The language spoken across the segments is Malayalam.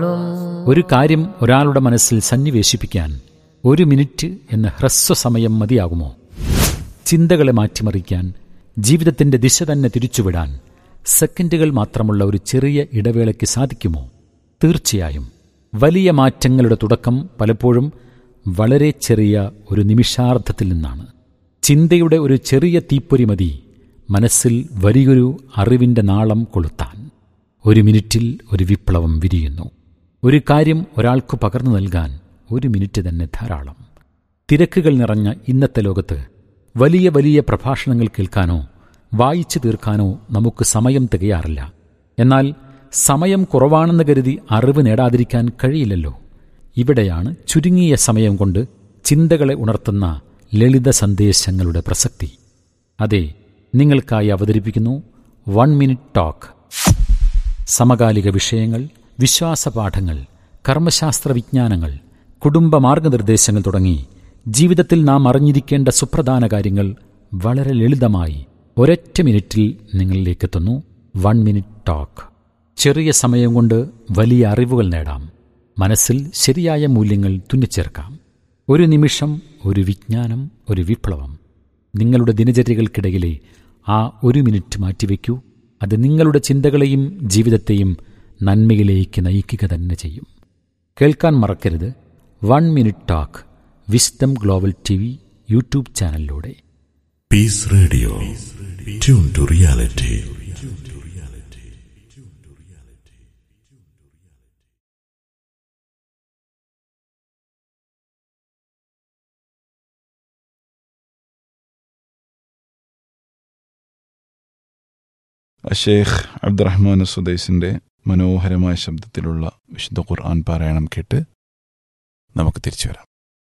ഒരു കാര്യം ഒരാളുടെ മനസ്സിൽ സന്നിവേശിപ്പിക്കാൻ ഒരു മിനിറ്റ് എന്ന ഹ്രസ്വസമയം മതിയാകുമോ ചിന്തകളെ മാറ്റിമറിക്കാൻ ജീവിതത്തിന്റെ ദിശ തന്നെ തിരിച്ചുവിടാൻ സെക്കൻഡുകൾ മാത്രമുള്ള ഒരു ചെറിയ ഇടവേളയ്ക്ക് സാധിക്കുമോ തീർച്ചയായും വലിയ മാറ്റങ്ങളുടെ തുടക്കം പലപ്പോഴും വളരെ ചെറിയ ഒരു നിമിഷാർദ്ധത്തിൽ നിന്നാണ് ചിന്തയുടെ ഒരു ചെറിയ തീപ്പൊരി മതി മനസ്സിൽ വലിയൊരു അറിവിന്റെ നാളം കൊളുത്താൻ ഒരു മിനിറ്റിൽ ഒരു വിപ്ലവം വിരിയുന്നു ഒരു കാര്യം ഒരാൾക്ക് പകർന്നു നൽകാൻ ഒരു മിനിറ്റ് തന്നെ ധാരാളം തിരക്കുകൾ നിറഞ്ഞ ഇന്നത്തെ ലോകത്ത് വലിയ വലിയ പ്രഭാഷണങ്ങൾ കേൾക്കാനോ വായിച്ചു തീർക്കാനോ നമുക്ക് സമയം തികയാറില്ല എന്നാൽ സമയം കുറവാണെന്ന് കരുതി അറിവ് നേടാതിരിക്കാൻ കഴിയില്ലല്ലോ ഇവിടെയാണ് ചുരുങ്ങിയ സമയം കൊണ്ട് ചിന്തകളെ ഉണർത്തുന്ന ലളിത സന്ദേശങ്ങളുടെ പ്രസക്തി അതെ നിങ്ങൾക്കായി അവതരിപ്പിക്കുന്നു വൺ മിനിറ്റ് ടോക്ക് സമകാലിക വിഷയങ്ങൾ വിശ്വാസപാഠങ്ങൾ കർമ്മശാസ്ത്ര വിജ്ഞാനങ്ങൾ കുടുംബ മാർഗനിർദ്ദേശങ്ങൾ തുടങ്ങി ജീവിതത്തിൽ നാം അറിഞ്ഞിരിക്കേണ്ട സുപ്രധാന കാര്യങ്ങൾ വളരെ ലളിതമായി ഒരൊറ്റ മിനിറ്റിൽ നിങ്ങളിലേക്കെത്തുന്നു വൺ മിനിറ്റ് ടോക്ക് ചെറിയ സമയം കൊണ്ട് വലിയ അറിവുകൾ നേടാം മനസ്സിൽ ശരിയായ മൂല്യങ്ങൾ തുന്നിച്ചേർക്കാം ഒരു നിമിഷം ഒരു വിജ്ഞാനം ഒരു വിപ്ലവം നിങ്ങളുടെ ദിനചര്യകൾക്കിടയിലെ ആ ഒരു മിനിറ്റ് മാറ്റിവെക്കൂ അത് നിങ്ങളുടെ ചിന്തകളെയും ജീവിതത്തെയും നന്മയിലേക്ക് നയിക്കുക തന്നെ ചെയ്യും കേൾക്കാൻ മറക്കരുത് one minute talk wisdom global T V YouTube ചാനലിലൂടെ peace radio tune to reality Sheikh Abdurahman സുദൈസിന്റെ മനോഹരമായ ശബ്ദത്തിലുള്ള വിശുദ്ധ ഖുർആൻ പാരായണം കേട്ട് നമുക്ക് തിരിച്ചു വരാം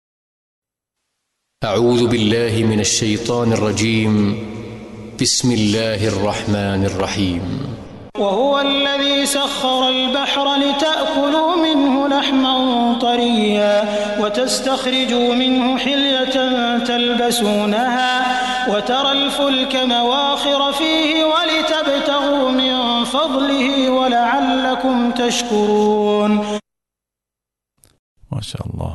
أعوذ بالله من الشيطان الرجيم بسم الله الرحمن الرحيم وهو الذي سخر البحر لتأكلوا منه لحما طريا وتستخرجوا منه حلية تلبسونها وترى الفلك مواخر فيه ولتبتغوا من فضله ولعلكم تشكرون മാഷാ അല്ലാ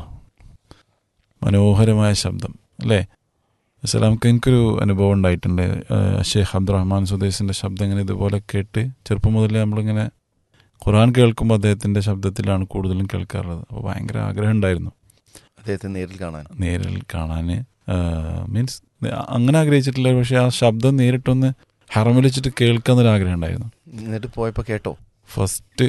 മനോഹരമായ ശബ്ദം അല്ലേ അസലാമക്ക് എനിക്കൊരു അനുഭവം ഉണ്ടായിട്ടുണ്ട് ഏഹ് ഷെയ്ഖ് അബ്ദുറഹ്മാൻ സുദൈസിന്റെ ശബ്ദം ഇങ്ങനെ ഇതുപോലെ കേട്ട് ചെറുപ്പം മുതലേ നമ്മളിങ്ങനെ ഖുർആൻ കേൾക്കുമ്പോൾ അദ്ദേഹത്തിന്റെ ശബ്ദത്തിലാണ് കൂടുതലും കേൾക്കാറുള്ളത് അപ്പോൾ ഭയങ്കര ആഗ്രഹം ഉണ്ടായിരുന്നു അദ്ദേഹത്തെ നേരിൽ കാണാൻ നേരിൽ കാണാൻ മീൻസ് അങ്ങനെ ആഗ്രഹിച്ചിട്ടില്ല പക്ഷെ ആ ശബ്ദം നേരിട്ടൊന്ന് ഹറമിൽ വെച്ചിട്ട് കേൾക്കാന്നൊരു ആഗ്രഹം ഉണ്ടായിരുന്നു എന്നിട്ട് പോയപ്പോൾ കേട്ടോ ഫസ്റ്റ്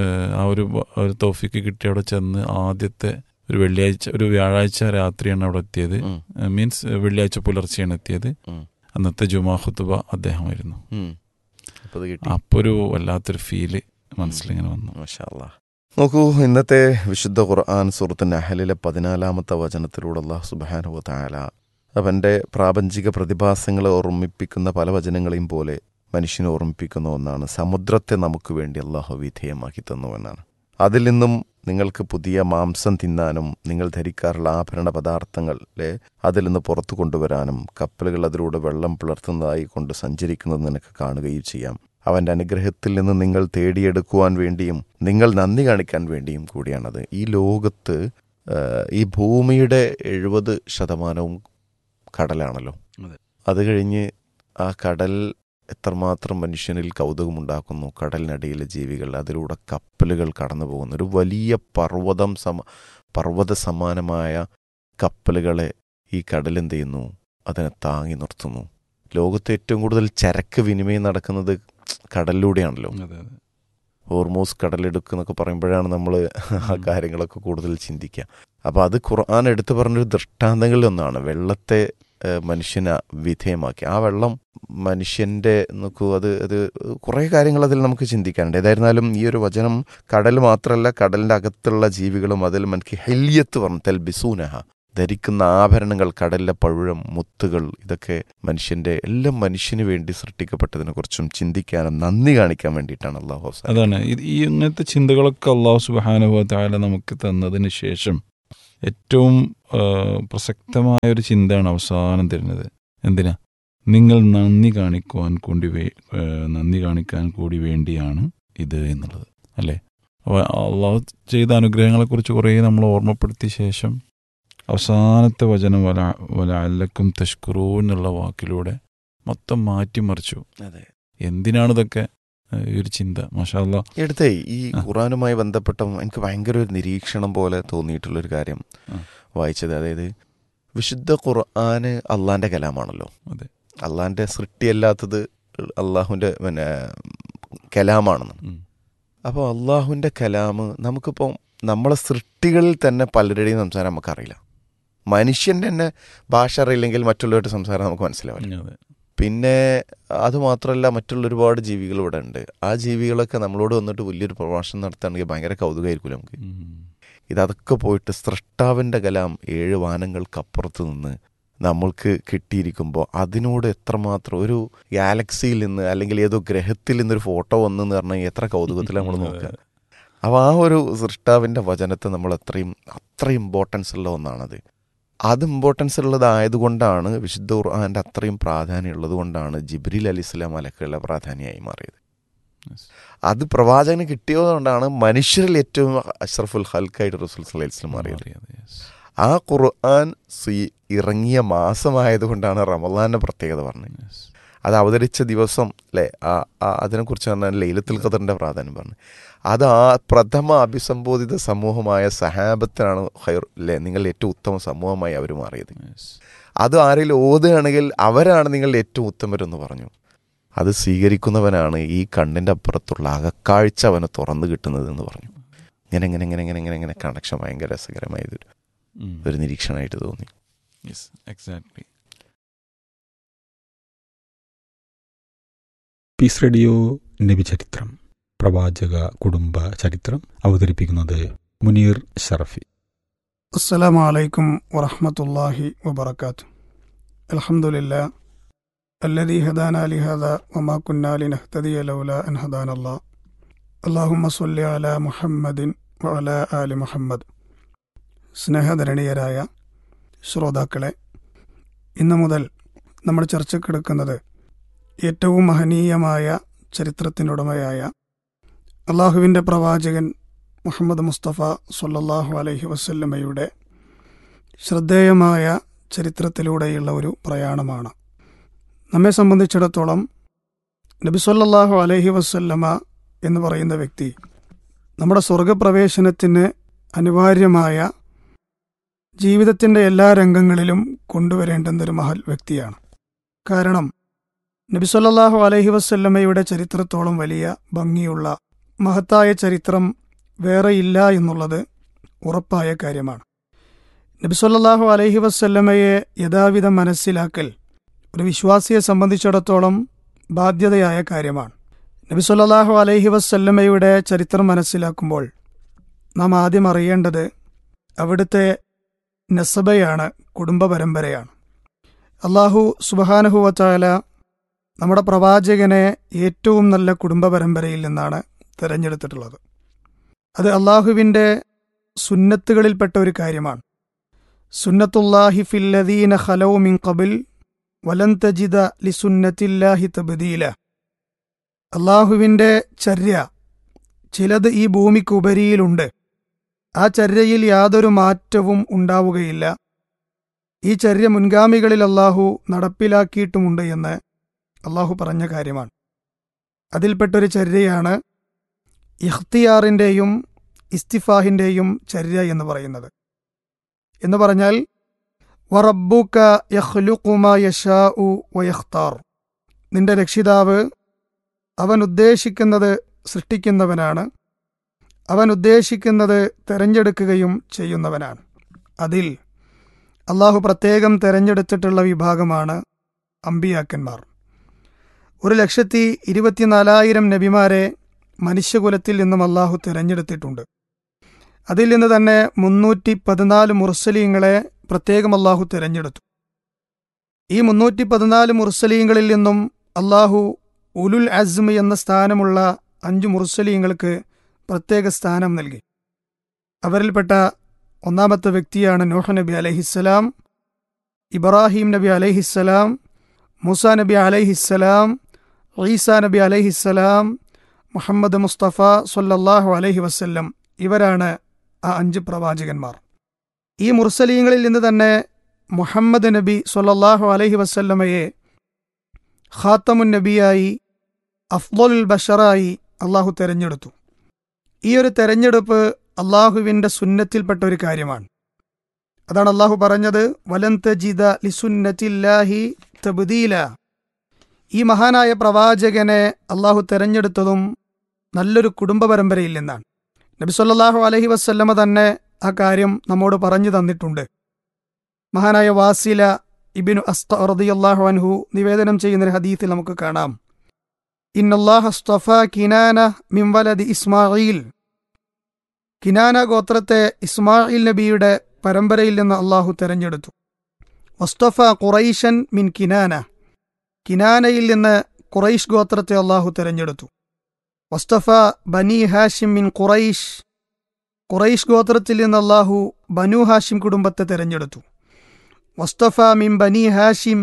ആ ഒരു ബ- ഒരു തോഫിക്ക് കിട്ടി അവിടെ ചെന്ന് ആദ്യത്തെ ഒരു വെള്ളിയാഴ്ച ഒരു വ്യാഴാഴ്ച രാത്രിയാണ് അവിടെ എത്തിയത് ഉം, മീൻസ് വെള്ളിയാഴ്ച പുലർച്ചെയാണ് എത്തിയത് ഉം, അന്നത്തെ ജുമാ ഖുത്തുബ അദ്ദേഹമായിരുന്നു ഉം. അപ്പൊ അത് കിട്ടി അപ്പോൾ ഒരു വല്ലാത്തൊരു ഫീല് മനസ്സിലിങ്ങനെ വന്നു മാഷാ അല്ലാ. നോക്കൂ ഇന്നത്തെ വിശുദ്ധ ഖുർആൻ സൂറത്ത് നഹലിലെ പതിനാലാമത്തെ വചനത്തിലൂടെ അള്ളാഹു സുബാനുവ താല അവൻ്റെ പ്രാപഞ്ചിക പ്രതിഭാസങ്ങളെ ഓർമ്മിപ്പിക്കുന്ന പല വചനങ്ങളെയും പോലെ മനുഷ്യനെ ഓർമ്മിപ്പിക്കുന്ന ഒന്നാണ് സമുദ്രത്തെ നമുക്ക് വേണ്ടി അള്ളാഹു വിധേയമാക്കി തന്നു എന്നാണ് അതിൽ നിന്നും നിങ്ങൾക്ക് പുതിയ മാംസം തിന്നാനും നിങ്ങൾ ധരിക്കാറുള്ള ആഭരണ പദാർത്ഥങ്ങളെ അതിൽ നിന്ന് പുറത്തു കൊണ്ടുവരാനും കപ്പലുകൾ അതിലൂടെ വെള്ളം പിളർത്തുന്നതായി കൊണ്ട് സഞ്ചരിക്കുന്നത് നിനക്ക് കാണുകയും ചെയ്യാം അവന്റെ അനുഗ്രഹത്തിൽ നിന്ന് നിങ്ങൾ തേടിയെടുക്കുവാൻ വേണ്ടിയും നിങ്ങൾ നന്ദി കാണിക്കാൻ വേണ്ടിയും കൂടിയാണത് ഈ ലോകത്ത് ആ, ഈ ഭൂമിയുടെ എഴുപത് ശതമാനവും കടലാണല്ലോ അതെ. അത് കഴിഞ്ഞ് ആ കടൽ എത്രമാത്രം മനുഷ്യനിൽ കൗതുകമുണ്ടാക്കുന്നു കടലിനടിയിലെ ജീവികൾ അതിലൂടെ കപ്പലുകൾ കടന്നു പോകുന്നു ഒരു വലിയ പർവ്വതം സമ പർവ്വത സമാനമായ കപ്പലുകളെ ഈ കടൽ എന്ത് ചെയ്യുന്നു അതിനെ താങ്ങി നിർത്തുന്നു ലോകത്ത് ഏറ്റവും കൂടുതൽ ചരക്ക് വിനിമയം നടക്കുന്നത് കടലിലൂടെയാണല്ലോ അതെ അതെ ഹോർമോസ് കടലെടുക്ക് എന്നൊക്കെ പറയുമ്പോഴാണ് നമ്മൾ ആ കാര്യങ്ങളൊക്കെ കൂടുതൽ ചിന്തിക്കുക അപ്പോൾ അത് ഖുർആൻ എടുത്തു പറഞ്ഞൊരു ദൃഷ്ടാന്തങ്ങളിൽ ഒന്നാണ് വെള്ളത്തെ ഏഹ്, മനുഷ്യനെ വിധേയമാക്കി ആ വെള്ളം മനുഷ്യന്റെ നോക്കൂ അത് അത് കുറേ കാര്യങ്ങൾ അതിൽ നമുക്ക് ചിന്തിക്കാനുണ്ട് ഏതായിരുന്നാലും ഈ ഒരു വചനം കടൽ മാത്രമല്ല കടലിന്റെ അകത്തുള്ള ജീവികളും അതിൽ മനക്ക് ഹെല്യത്ത് പറഞ്ഞു തെൽ ബിസൂനഹ ധരിക്കുന്ന ആഭരണങ്ങൾ കടലിലെ പഴുഴം മുത്തുകൾ ഇതൊക്കെ മനുഷ്യന്റെ എല്ലാം മനുഷ്യന് വേണ്ടി സൃഷ്ടിക്കപ്പെട്ടതിനെ കുറിച്ചും ചിന്തിക്കാനും നന്ദി കാണിക്കാൻ വേണ്ടിയിട്ടാണ് അള്ളാഹു അവസാനം അതാണ് ഇത് ഈ ഇങ്ങനത്തെ ചിന്തകളൊക്കെ അള്ളാഹു സുബാനുഭവ താല നമുക്ക് തന്നതിന് ശേഷം ഏറ്റവും ആ, പ്രസക്തമായ ഒരു ചിന്തയാണ് അവസാനം തരുന്നത് എന്തിനാ നിങ്ങൾ നന്ദി കാണിക്കുവാൻ കൂടി വേ- ആ, നന്ദി കാണിക്കാൻ കൂടി വേണ്ടിയാണ് ഇത് എന്നുള്ളത് അല്ലേ അപ്പോൾ അള്ളാഹു ചെയ്ത അനുഗ്രഹങ്ങളെക്കുറിച്ച് കുറേ നമ്മൾ ഓർമ്മപ്പെടുത്തിയ ശേഷം അവസാനത്തെ വചനം വല വല അല്ലക്കും തഷ്കുറൂ എന്നുള്ള വാക്കിലൂടെ മൊത്തം മാറ്റിമറിച്ചു അതെ എന്തിനാണ് ഇതൊക്കെ ഏഹ് ഈ ഒരു ചിന്ത മാഷാല്ല എടുത്തേ ഈ ആ. ഖുറാനുമായി ബന്ധപ്പെട്ട എനിക്ക് ഭയങ്കര ഒരു നിരീക്ഷണം പോലെ തോന്നിയിട്ടുള്ളൊരു കാര്യം ആ. വായിച്ചത് അതായത് വിശുദ്ധ ഖുർആന് അള്ളാന്റെ കലാമാണല്ലോ അതെ. അള്ളാന്റെ സൃഷ്ടിയല്ലാത്തത് അള്ളാഹുവിന്റെ പിന്നെ കലാമാണെന്ന് അപ്പോൾ അള്ളാഹുവിൻ്റെ കലാമ് നമുക്കിപ്പോൾ നമ്മളെ സൃഷ്ടികളിൽ തന്നെ പലരുടെയും സംസാരം നമുക്കറിയില്ല മനുഷ്യൻ്റെ തന്നെ ഭാഷ അറിയില്ലെങ്കിൽ മറ്റുള്ളവരുടെ സംസാരം നമുക്ക് മനസ്സിലാവില്ല അതെ പിന്നെ അത് മാത്രമല്ല മറ്റുള്ള ഒരുപാട് ജീവികൾ ഇവിടെ ഉണ്ട് ആ ജീവികളൊക്കെ നമ്മളോട് വന്നിട്ട് വലിയൊരു പ്രഭാഷണം നടത്തുകയാണെങ്കിൽ ഭയങ്കര കൗതുകമായിരിക്കും നമുക്ക് ഉം. ഇതൊക്കെ പോയിട്ട് സൃഷ്ടാവിൻ്റെ കലാം ഏഴ് വാനങ്ങൾക്കപ്പുറത്ത് നിന്ന് നമ്മൾക്ക് കിട്ടിയിരിക്കുമ്പോൾ അതിനോട് എത്രമാത്രം ഒരു ഗാലക്സിയിൽ നിന്ന് അല്ലെങ്കിൽ ഏതോ ഗ്രഹത്തിൽ നിന്നൊരു ഫോട്ടോ വന്നെന്ന് പറഞ്ഞാൽ എത്ര കൗതുകത്തിൽ നമ്മൾ നോക്കുക അപ്പോൾ ആ ഒരു സൃഷ്ടാവിൻ്റെ വചനത്തെ നമ്മൾ അത്രയും അത്ര ഇമ്പോർട്ടൻസ് ഉള്ള ഒന്നാണത് അത് ഇമ്പോർട്ടൻസ് ഉള്ളതായതുകൊണ്ടാണ് വിശുദ്ധ ഖുർആാൻ്റെ അത്രയും പ്രാധാന്യം ഉള്ളത് കൊണ്ടാണ് ജിബ്രീൽ അലി ഇസ്ലാം അലക്കുള്ള പ്രാധാന്യമായി മാറിയത് Yes. അത് പ്രവാചകന് കിട്ടിയതുകൊണ്ടാണ് മനുഷ്യരിൽ ഏറ്റവും അഷ്റഫുൽ ഹൽക്കായിട്ട് റസൂൽ സല്ലല്ലാഹു അലൈഹി വസല്ലം മാറിയത് മാറിയത്, yes. ആ ഖുർആൻ സ്വീ ഇറങ്ങിയ മാസമായതുകൊണ്ടാണ് റമദാന്റെ പ്രത്യേകത പറഞ്ഞത് Yes. അത് അവതരിച്ച ദിവസം അല്ലേ ആ ആ- അതിനെക്കുറിച്ച് പറഞ്ഞാൽ ലൈലത്തുൽ ഖദറിന്റെ പ്രാധാന്യം പറഞ്ഞു അത് ആ പ്രഥമ അഭിസംബോധിത സമൂഹമായ സഹാബത്തിനാണ് ഹൈർ അല്ലേ നിങ്ങൾ ഏറ്റവും ഉത്തമ സമൂഹമായി അവർ മാറിയത് Yes. അത് ആരെങ്കിലും ഓതുകയാണെങ്കിൽ അവരാണ് നിങ്ങൾ ഏറ്റവും ഉത്തമരെന്ന് പറഞ്ഞു അത് സ്വീകരിക്കുന്നവനാണ് ഈ കണ്ണിൻ്റെ അപ്പുറത്തുള്ള അകക്കാഴ്ച അവന് തുറന്നു കിട്ടുന്നത് എന്ന് പറഞ്ഞു ഇങ്ങനെ ഇങ്ങനെ ഇങ്ങനെ ഇങ്ങനെ ഇങ്ങനെ ഇങ്ങനെ കണക്ഷൻ ഭയങ്കര രസകരമായതൊരു ഉം. ഒരു നിരീക്ഷണമായിട്ട് തോന്നി Yes, exactly. പീസ് റേഡിയോ നബിചരിത്രം പ്രവാചക കുടുംബ ചരിത്രം അവതരിപ്പിക്കുന്നത് മുനീർ ഷറഫി السلام عليكم ورحمة الله وبركاته الحمد لله الذي هدانا لهذا وما كنا لنهتدي لولا أن هدانا الله اللهم صل على محمد وعلى آل محمد സ്നേഹധരണീയരായ ശ്രോതാക്കളെ ഇന്നു മുതൽ നമ്മൾ ചർച്ചക്കെടുക്കുന്നത് ഏറ്റവും മഹനീയമായ ചരിത്രത്തിനുടമയായ അള്ളാഹുവിൻ്റെ പ്രവാചകൻ മുഹമ്മദ് മുസ്തഫ സൊല്ലാഹു അലൈഹി വസല്ലമയുടെ ശ്രദ്ധേയമായ ചരിത്രത്തിലൂടെയുള്ള ഒരു പ്രയാണമാണ് നമ്മെ സംബന്ധിച്ചിടത്തോളം നബി സല്ലല്ലാഹു അലൈഹി വസല്ലമ എന്ന് പറയുന്ന വ്യക്തി നമ്മുടെ സ്വർഗപ്രവേശനത്തിന് അനിവാര്യമായ ജീവിതത്തിൻ്റെ എല്ലാ രംഗങ്ങളിലും കൊണ്ടുവരേണ്ടുന്ന ഒരു മഹൽ വ്യക്തിയാണ് കാരണം നബി സല്ലല്ലാഹു അലൈഹി വസല്ലമയുടെ ചരിത്രത്തോളം വലിയ ഭംഗിയുള്ള മഹത്തായ ചരിത്രം വേറെയില്ല എന്നുള്ളത് ഉറപ്പായ കാര്യമാണ് നബി സല്ലല്ലാഹു അലൈഹി വസല്ലമയെ യഥാവിധം മനസ്സിലാക്കൽ ഒരു വിശ്വാസിയെ സംബന്ധിച്ചിടത്തോളം ബാധ്യതയായ കാര്യമാണ് നബി സല്ലല്ലാഹു അലൈഹി വസല്ലമയുടെ ചരിത്രം മനസ്സിലാക്കുമ്പോൾ നാം ആദ്യം അറിയേണ്ടത് അവിടുത്തെ നസബയാണ് കുടുംബ പരമ്പരയാണ് അള്ളാഹു സുബഹാനഹുവച്ചാല നമ്മുടെ പ്രവാചകനെ ഏറ്റവും നല്ല കുടുംബ പരമ്പരയിൽ നിന്നാണ് തിരഞ്ഞെടുത്തിട്ടുള്ളത് അത് അള്ളാഹുവിൻ്റെ സുന്നത്തുകളിൽപ്പെട്ട ഒരു കാര്യമാണ് സുന്നത്തുല്ലാഹി ഫില്ലദീന ഖലൗ മിൻ ഖബിൽ വലൻ തജിദ ലിസുന്നത്തില്ലാഹി തബ്ദീല അള്ളാഹുവിൻ്റെ ചര്യ ചിലത് ഈ ഭൂമിക്ക് ഉപരിയിലുണ്ട് ആ ചര്യയിൽ യാതൊരു മാറ്റവും ഉണ്ടാവുകയില്ല ഈ ചര്യ മുൻഗാമികളിൽ അള്ളാഹു നടപ്പിലാക്കിയിട്ടുമുണ്ട് എന്ന് അള്ളാഹു പറഞ്ഞ കാര്യമാണ് അതിൽപ്പെട്ടൊരു ചര്യയാണ് ഇഖ്തിയാറിൻ്റെയും ഇസ്തിഫാഹിൻ്റെയും ചര്യ എന്ന് പറയുന്നത് എന്ന് പറഞ്ഞാൽ വറബ്ബുക യഖ്ലുഖുമ യശാഉ വയഖ്താർ നിന്റെ രക്ഷിതാവ് അവൻ ഉദ്ദേശിക്കുന്നത് സൃഷ്ടിക്കുന്നവനാണ് അവൻ ഉദ്ദേശിക്കുന്നത് തെരഞ്ഞെടുക്കുകയും ചെയ്യുന്നവനാണ് അതിൽ അള്ളാഹു പ്രത്യേകം തെരഞ്ഞെടുത്തിട്ടുള്ള വിഭാഗമാണ് അമ്പിയാക്കന്മാർ ഒരു ലക്ഷത്തി ഇരുപത്തിനാലായിരം നബിമാരെ മനുഷ്യകുലത്തിൽ നിന്നും അള്ളാഹു തിരഞ്ഞെടുത്തിട്ടുണ്ട് അതിൽ നിന്ന് തന്നെ മുന്നൂറ്റി പതിനാല് മുർസലീങ്ങളെ പ്രത്യേകം അള്ളാഹു തിരഞ്ഞെടുത്തു ഈ മുന്നൂറ്റി പതിനാല് മുർസലീങ്ങളിൽ നിന്നും അള്ളാഹു ഉലുൽ അസ്മ് എന്ന സ്ഥാനമുള്ള അഞ്ച് മുർസലീങ്ങൾക്ക് പ്രത്യേക സ്ഥാനം നൽകി അവരിൽപ്പെട്ട ഒന്നാമത്തെ വ്യക്തിയാണ് നൂഹ് നബി അലഹിസ്സലാം ഇബ്രാഹിം നബി അലഹിസ്സലാം മൂസ നബി അലഹിസ്സലാം ഈസ നബി അലഹിസ്സലാം മുഹമ്മദ് മുസ്തഫ സൊല്ലാഹു അലൈഹി വസ്ല്ലം ഇവരാണ് ആ അഞ്ച് പ്രവാചകന്മാർ ഈ മുർസലീങ്ങളിൽ നിന്ന് തന്നെ മുഹമ്മദ് നബി സൊല്ലാഹു അലൈഹി വസല്ലമയെ ഖാത്തമുൻ നബിയായി അഫ്ലുൽ ബഷറായി അള്ളാഹു തെരഞ്ഞെടുത്തു ഈ ഒരു തെരഞ്ഞെടുപ്പ് അള്ളാഹുവിൻ്റെ സുന്നത്തിൽപ്പെട്ട ഒരു കാര്യമാണ് അതാണ് അള്ളാഹു പറഞ്ഞത് വലൻ തജിദ ലിസുന്നത്തില്ലാഹി തബ്ദീല ഈ മഹാനായ പ്രവാചകനെ അള്ളാഹു തെരഞ്ഞെടുത്തതും നല്ലൊരു കുടുംബ പരമ്പരയിൽ നിന്നാണ് നബി സല്ലല്ലാഹു അലൈഹി വസല്ലമ തന്നെ ആ കാര്യം നമ്മോട് പറഞ്ഞു തന്നിട്ടുണ്ട് മഹാനായ വാസില ഇബിനു അസ്ത റളിയല്ലാഹു അൻഹു നിവേദനം ചെയ്യുന്ന ഒരു ഹദീത്തിൽ നമുക്ക് കാണാം ഇന്നല്ലാഹ അസ്തഫ കിനാന മിൻ വലദി ഇസ്മായിൽ കിനാന ഗോത്രത്തെ ഇസ്മായിൽ നബിയുടെ പരമ്പരയിൽ നിന്ന് അള്ളാഹു തെരഞ്ഞെടുത്തു വസ്തഫ ഖുറൈഷൻ മിൻ കിനാന കിനാനയിൽ നിന്ന് ഖുറൈഷ് ഗോത്രത്തെ അള്ളാഹു തെരഞ്ഞെടുത്തു വസ്തഫ ബനി ഹാഷിം മിൻ ഖുറൈഷ് ഖുറൈഷ് ഗോത്രത്തിൽ നിന്ന് അള്ളാഹു ബനു ഹാഷിം കുടുംബത്തെ തെരഞ്ഞെടുത്തു വസ്തഫ മിൻ ബനി ഹാഷിം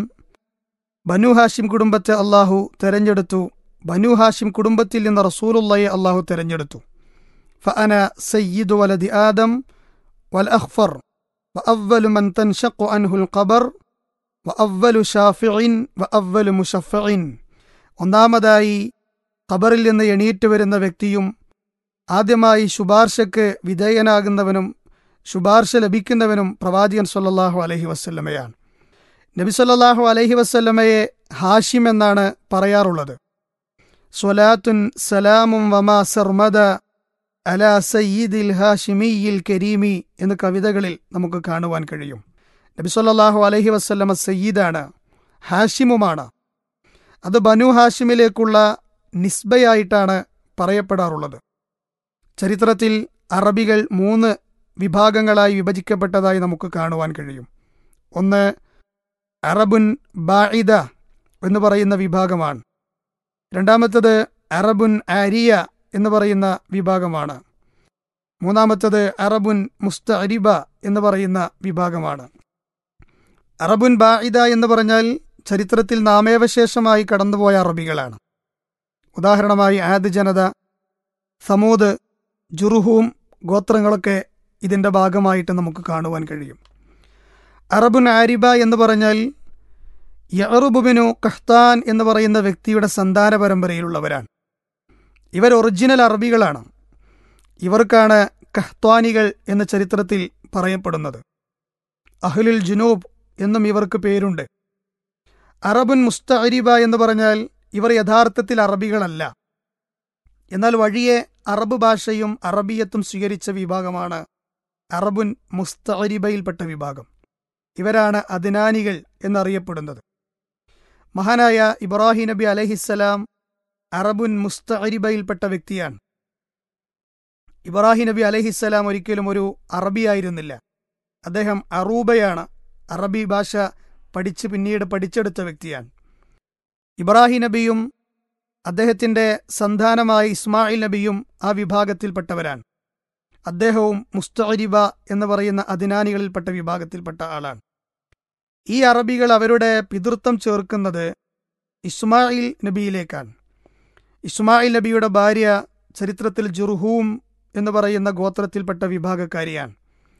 ബനു ഹാഷിം കുടുംബത്തെ അള്ളാഹു തെരഞ്ഞെടുത്തു ബനു ഹാഷിം കുടുംബത്തിൽ നിന്ന് റസൂലുള്ളയെ അള്ളാഹു തെരഞ്ഞെടുത്തു ഫഅന സയ്യിദു വലദി ആദം വൽ അഖ്ഫർ وأول من تنشق عنه القبر وأول شافع وأول مشفع ഒന്നാമതായി ഖബറിൽ നിന്ന് എണീറ്റ് വരുന്ന വ്യക്തിയും ആദ്യമായി ശുപാർശയ്ക്ക് വിധേയനാകുന്നവനും ശുപാർശ ലഭിക്കുന്നവനും പ്രവാചകൻ സല്ലല്ലാഹു അലൈഹി വസല്ലമയാണ് നബി സല്ലല്ലാഹു അലൈഹി വസല്ലമയെ ഹാഷിം എന്നാണ് പറയാറുള്ളത് സ്വലാത്തുൻ സലാമും വമാ സർമദ അല സയ്യിദിൽ ഹാഷിമിയിൽ കരീമി എന്ന് കവിതകളിൽ നമുക്ക് കാണുവാൻ കഴിയും നബി സല്ലല്ലാഹു അലൈഹി വസല്ലമ സയ്യിദാണ് ഹാഷിമുമാണ് അത് ബനു ഹാഷിമിലേക്കുള്ള നിസ്ബയായിട്ടാണ് പറയപ്പെടാറുള്ളത് ചരിത്രത്തിൽ അറബികൾ മൂന്ന് വിഭാഗങ്ങളായി വിഭജിക്കപ്പെട്ടതായി നമുക്ക് കാണുവാൻ കഴിയും ഒന്ന് അറബുൻ ബായിദ എന്ന് പറയുന്ന വിഭാഗമാണ് രണ്ടാമത്തത് അറബുൻ ആരിയ എന്ന് പറയുന്ന വിഭാഗമാണ് മൂന്നാമത്തത് അറബുൻ മുസ്തഅരിബ എന്ന് പറയുന്ന വിഭാഗമാണ് അറബുൻ ബായിദ എന്ന് പറഞ്ഞാൽ ചരിത്രത്തിൽ നാമേവശേഷമായി കടന്നുപോയ അറബികളാണ് ഉദാഹരണമായി ആദ് ജനത സമൂദ് ജുറുഹൂം ഗോത്രങ്ങളൊക്കെ ഇതിൻ്റെ ഭാഗമായിട്ട് നമുക്ക് കാണുവാൻ കഴിയും അറബുൻ ആരിബ എന്ന് പറഞ്ഞാൽ യറുബുബിനു കഹ്താൻ എന്ന് പറയുന്ന വ്യക്തിയുടെ സന്താന പരമ്പരയിലുള്ളവരാണ് ഇവർ ഒറിജിനൽ അറബികളാണ് ഇവർക്കാണ് കഹ്ത്വാനികൾ എന്ന ചരിത്രത്തിൽ പറയപ്പെടുന്നത് അഹ്ലുൽ ജുനൂബ് എന്നും ഇവർക്ക് പേരുണ്ട് അറബുൻ മുസ്തഅരിബ എന്ന് പറഞ്ഞാൽ ഇവർ യഥാർത്ഥത്തിൽ അറബികളല്ല എന്നാൽ വഴിയെ അറബ് ഭാഷയും അറബിയത്തും സ്വീകരിച്ച വിഭാഗമാണ് അറബുൻ മുസ്തഅരിബയിൽപ്പെട്ട വിഭാഗം ഇവരാണ് അദ്നാനികൾ എന്നറിയപ്പെടുന്നത് മഹാനായ ഇബ്രാഹിം നബി അലഹിസ്സലാം അറബുൻ മുസ്തഅരിബയിൽപ്പെട്ട വ്യക്തിയാണ് ഇബ്രാഹിം നബി അലഹിസ്സലാം ഒരിക്കലും ഒരു അറബിയായിരുന്നില്ല അദ്ദേഹം അറൂബയാണ് അറബി ഭാഷ പഠിച്ച് പിന്നീട് പഠിച്ചെടുത്ത വ്യക്തിയാണ് ഇബ്രാഹിം നബിയും അദ്ദേഹത്തിന്റെ സന്താനമായ ഇസ്മായിൽ നബിയും ആ വിഭാഗത്തിൽപ്പെട്ടവരാണ് അദ്ദേഹവും മുസ്തഅരിബ എന്ന് പറയുന്ന അദിനാനികളിൽപ്പെട്ട വിഭാഗത്തിൽപ്പെട്ട ആളാണ് ഈ അറബികൾ അവരുടെ പിതൃത്വം ചേർക്കുന്നത് ഇസ്മായിൽ നബിയിലേക്കാണ് ഇസ്മായിൽ നബിയുടെ ഭാര്യ ചരിത്രത്തിൽ ജുർഹൂം എന്ന് പറയുന്ന ഗോത്രത്തിൽപ്പെട്ട വിഭാഗക്കാരിയാണ്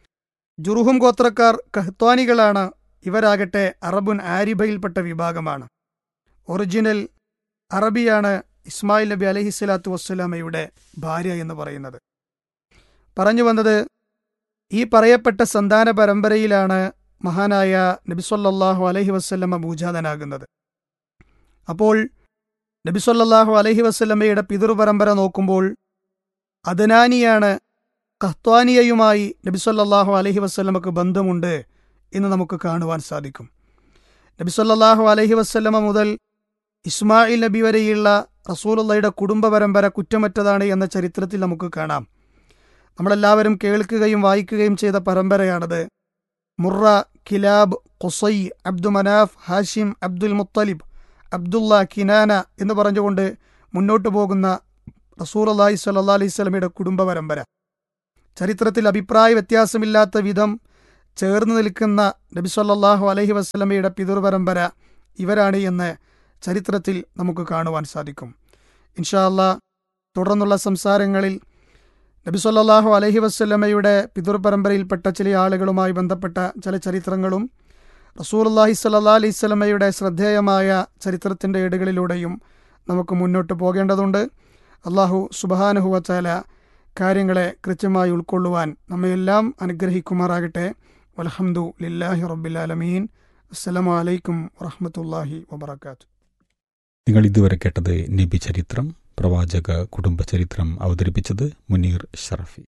ജുർഹും ഗോത്രക്കാർ കഹ്ത്വാനികളാണ് ഇവരാകട്ടെ അറബുൻ ആരിബയിൽപ്പെട്ട വിഭാഗമാണ് ഒറിജിനൽ അറബിയാണ് ഇസ്മായിൽ നബി അലഹിസ്വലാത്തു വസ്സലാമയുടെ ഭാര്യ എന്ന് പറയുന്നത് പറഞ്ഞു വന്നത് ഈ പറയപ്പെട്ട സന്താന പരമ്പരയിലാണ് മഹാനായ നബിസൊല്ലാഹു അലഹി വസ്ല്ലമ്മ ഭൂജാതനാകുന്നത് അപ്പോൾ നബിസൊല്ലാഹു അലഹി വസ്ല്ലമ്മയുടെ പിതൃപരമ്പര നോക്കുമ്പോൾ അദനാനിയാണ് കഹ്ത്വാനിയയുമായി നബിസൊല്ലാഹു അലഹി വസ്ല്ലമക്ക് ബന്ധമുണ്ട് എന്ന് നമുക്ക് കാണുവാൻ സാധിക്കും നബിസൊല്ലാഹു അലഹി വസ്ല്ലമ മുതൽ ഇസ്മായിൽ നബി വരെയുള്ള റസൂലുള്ളയുടെ കുടുംബ പരമ്പര കുറ്റമറ്റതാണ് എന്ന ചരിത്രത്തിൽ നമുക്ക് കാണാം നമ്മളെല്ലാവരും കേൾക്കുകയും വായിക്കുകയും ചെയ്ത പരമ്പരയാണത് Murrah Kilab Qusai Abdu Manaf Hashim Abdul Muttalib Abdullah Kinana എന്ന് പറഞ്ഞുകൊണ്ട് മുന്നോട്ടു പോകുന്ന റസൂർ അള്ളാഹി സ്വല്ലാ അലൈഹി സ്വലമിയുടെ കുടുംബ പരമ്പര ചരിത്രത്തിൽ അഭിപ്രായ വ്യത്യാസമില്ലാത്ത വിധം ചേർന്ന് നിൽക്കുന്ന നബി സല്ലാഹു അലഹി വസ്ലമയുടെ പിതൃപരമ്പര ഇവരാണ് എന്ന് ചരിത്രത്തിൽ നമുക്ക് കാണുവാൻ സാധിക്കും ഇൻഷാ അല്ലാ തുടർന്നുള്ള സംസാരങ്ങളിൽ നബി സല്ലല്ലാഹു അലൈഹി വസ്ല്ലമയുടെ പിതൃപരമ്പരയിൽപ്പെട്ട ചില ആളുകളുമായി ബന്ധപ്പെട്ട ചില ചരിത്രങ്ങളും റസൂലുള്ളാഹി സ്വല്ലല്ലാ അലൈഹി സ്വലമയുടെ ശ്രദ്ധേയമായ ചരിത്രത്തിൻ്റെ ഏടുകളിലൂടെയും നമുക്ക് മുന്നോട്ട് പോകേണ്ടതുണ്ട് അള്ളാഹു സുബഹാനുഹുവച്ചാല കാര്യങ്ങളെ കൃത്യമായി ഉൾക്കൊള്ളുവാൻ നമ്മയെല്ലാം അനുഗ്രഹിക്കുമാറാകട്ടെ വലഹംദു ലില്ലാഹി റബ്ബിലാലമീൻ അസ്സലാമു അലൈക്കും വറഹ്മത്തുള്ളാഹി വബറകാതുഹു നിങ്ങൾ ഇതുവരെ കേട്ടത് നബി ചരിത്രം പ്രവാചക കുടുംബ ചരിത്രം അവതരിപ്പിച്ചത് മുനീർ ഷറഫി